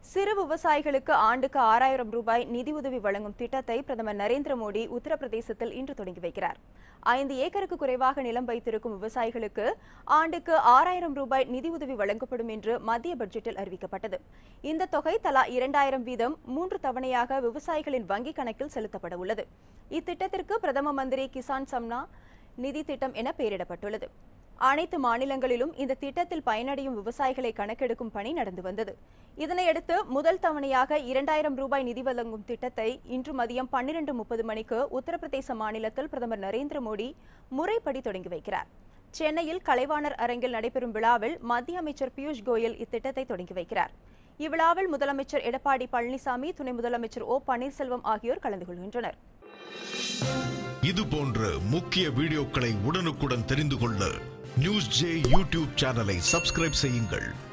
சிறு விவசாயிகளுக்கு ஆண்டுக்கு ஆறாயிரம் ரூபாய் நிதியுதவி வழங்கும் திட்டத்தை பிரதமர் நரேந்திர மோடி உத்தரப்பிரதேசத்தில் இன்று தொடங்கி வைக்கிறார் ஐந்து ஏக்கருக்கு குறைவாக நிலம் வைத்திருக்கும் விவசாயிகளுக்கு ஆண்டுக்கு ஆறாயிரம் ரூபாய் நிதியுதவி வழங்கப்படும் என்று மத்திய பட்ஜெட்டில் அறிவிக்கப்பட்டது இந்த தொகை தலா இரண்டாயிரம் வீதம் மூன்று தவணையாக விவசாயிகளின் வங்கிக் கணக்கில் செலுத்தப்பட உள்ளது இத்திட்டத்திற்கு பிரதம மந்திரி கிசான் சம்னா நிதி திட்டம் என பெயரிடப்பட்டுள்ளது அனைத்து மாநிலங்களிலும் இந்த திட்டத்தில் பயனடையும் விவசாயிகளை கணக்கெடுக்கும் பணி நடந்து வந்தது இதனையடுத்து முதல் தவணையாக இரண்டாயிரம் ரூபாய் நிதி வழங்கும் திட்டத்தை இன்று மதியம் பன்னிரண்டு முப்பது மணிக்கு உத்தரப்பிரதேச மாநிலத்தில் பிரதமர் நரேந்திர மோடி முறைப்படி தொடங்கி வைக்கிறார் சென்னையில் கலைவாணர் அரங்கில் நடைபெறும் விழாவில் மத்திய அமைச்சர் பியூஷ் கோயல் இத்திட்டத்தை தொடங்கி வைக்கிறார் இவ்விழாவில் முதலமைச்சர் எடப்பாடி பழனிசாமி துணை முதலமைச்சர் ஓ பன்னீர்செல்வம் ஆகியோர் கலந்து கொள்கின்றனர் இது போன்ற முக்கிய வீடியோக்களை உடனுக்குடன் தெரிந்து கொள்ள நியூஸ் ஜே யூடியூப் சேனலை சப்ஸ்கிரைப் செய்யுங்கள்